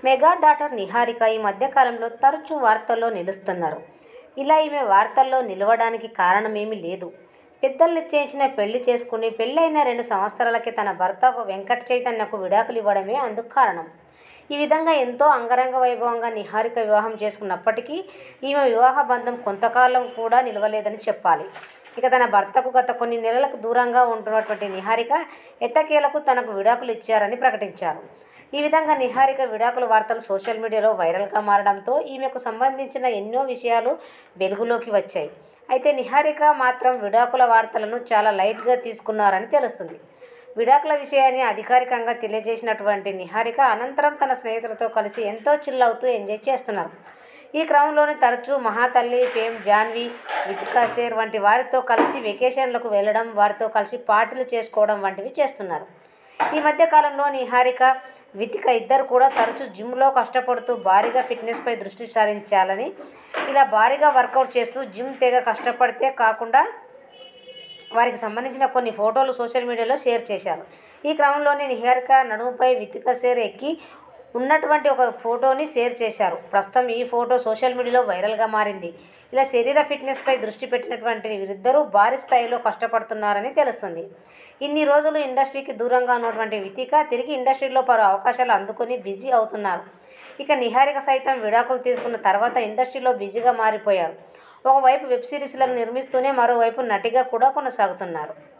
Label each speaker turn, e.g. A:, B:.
A: mega daughter Niharika ఈ మధ్యకాలంలో తరచూ వార్తల్లో నిలుస్తున్నారు ఇలా ఈమె వార్తల్లో నిలవడానికి కారణమేమీ లేదు పెద్దలు నిశ్చయించిన పెళ్లి చేసుకుని పెళ్ళైన రెండు సంవత్సరాలకే తన భర్త వెంకట చైతన్యకు విడాకులు ఇవ్వడమే అందుకు కారణం ఈ విధంగా ఎంతో అంగరంగ వైభవంగా నిహారిక వివాహం చేసుకున్నప్పటికీ ఈమె వివాహ బంధం కొంతకాలం కూడా నిలవలేదని చెప్పాలి ఇక తన భర్తకు గత కొన్ని నెలలకు దూరంగా ఉంటున్నటువంటి నిహారిక ఎట్టకేలకు తనకు విడాకులు ఇచ్చారని ప్రకటించారు ఈ విధంగా నిహారిక విడాకుల వార్తలు సోషల్ మీడియాలో వైరల్గా మారడంతో ఈమెకు సంబంధించిన ఎన్నో విషయాలు వెలుగులోకి వచ్చాయి అయితే నిహారిక మాత్రం విడాకుల వార్తలను చాలా లైట్గా తీసుకున్నారని తెలుస్తుంది విడాకుల విషయాన్ని అధికారికంగా తెలియజేసినటువంటి నిహారిక అనంతరం తన స్నేహితులతో కలిసి ఎంతో చిల్ అవుతూ ఎంజాయ్ చేస్తున్నారు ఈ క్రమంలోనే తరచూ మహాతల్లి ఫేమ్ జాన్వి వితికా షేర్ వంటి వారితో కలిసి వెకేషన్లకు వెళ్ళడం వారితో కలిసి పార్టీలు చేసుకోవడం వంటివి చేస్తున్నారు ఈ మధ్య కాలంలో నిహారిక వితిక ఇద్దరు కూడా తరచూ జిమ్లో కష్టపడుతూ భారీగా ఫిట్నెస్పై దృష్టి సారించాలని ఇలా భారీగా వర్కౌట్ చేస్తూ జిమ్ తెగ కష్టపడితే కాకుండా వారికి సంబంధించిన కొన్ని ఫోటోలు సోషల్ మీడియాలో షేర్ చేశారు ఈ క్రమంలోనే నిహారిక నడుముపై వితిక షేర్ ఎక్కి ఉన్నటువంటి ఒక ఫోటోని షేర్ చేశారు ప్రస్తుతం ఈ ఫోటో సోషల్ మీడియాలో వైరల్గా మారింది ఇలా శరీర ఫిట్నెస్పై దృష్టి పెట్టినటువంటి వీరిద్దరూ భారీ స్థాయిలో కష్టపడుతున్నారని తెలుస్తుంది ఇన్ని రోజులు ఇండస్ట్రీకి దూరంగా ఉన్నటువంటి వితిక తిరిగి ఇండస్ట్రీలో పలు అవకాశాలు అందుకొని బిజీ అవుతున్నారు ఇక నిహారిక సైతం విడాకులు తీసుకున్న తర్వాత ఇండస్ట్రీలో బిజీగా మారిపోయారు ఒకవైపు వెబ్ సిరీస్లను నిర్మిస్తూనే మరోవైపు నటిగా కూడా కొనసాగుతున్నారు